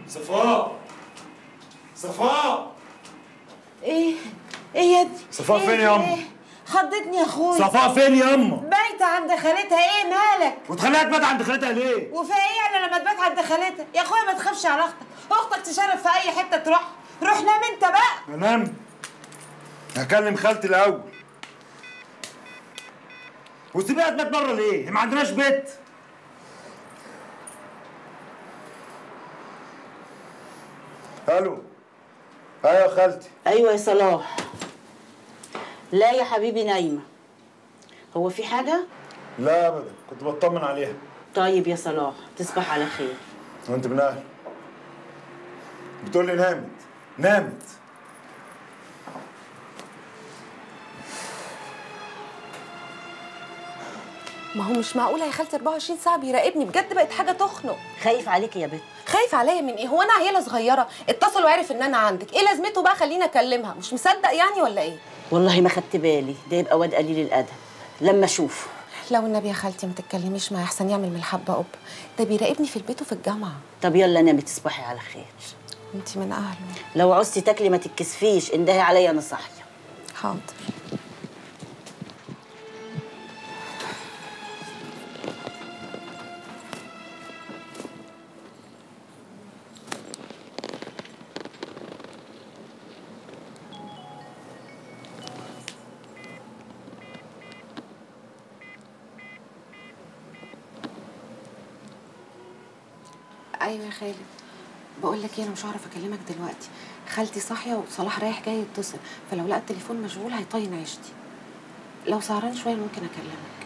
صفاء صفاء ايه ايه يا ابني صفاء إيه فين في يا أم؟ إيه؟ خضتني يا اخويا صفاء فين يا اما بايته عند خالتها ايه مالك وتخليها تبات عند خالتها ليه وفي ايه يعني لما تبات عند خالتها يا اخويا ما تخافش على اختك اختك تشرف في اي حته تروح روح نام انت بقى انام هكلم خالتي الاول وسيبيها تبات بره ليه ما عندناش بيت الو ايوه يا خالتي ايوه يا صلاح لا يا حبيبي نايمه هو في حاجه لا ابدا كنت بطمن عليها طيب يا صلاح تصبح على خير وانت من اهل بتقول لي نامت نامت ما هو مش معقول يا خالتي 24 ساعه بيراقبني بجد بقت حاجه تخنق خايف عليك يا بنت خايف عليا من ايه هو انا عيله صغيره اتصل وعرف ان انا عندك ايه لازمته بقى خليني اكلمها مش مصدق يعني ولا ايه والله ما خدت بالي ده يبقى واد قليل الادب لما اشوفه لو النبي يا خالتي ما تتكلميش معاه احسن يعمل من الحبه قب ده بيراقبني في البيت وفي الجامعه طب يلا نامي تصبحي على خير انت من اهله لو عوزتي تاكلي ما تتكسفيش اندهي عليا انا صاحيه حاضر ايوه يا خالد بقول لك ايه انا مش هعرف اكلمك دلوقتي خالتي صاحيه وصلاح رايح جاي يتصل فلو لقى التليفون مشغول هيطين عيشتي لو سهران شويه ممكن اكلمك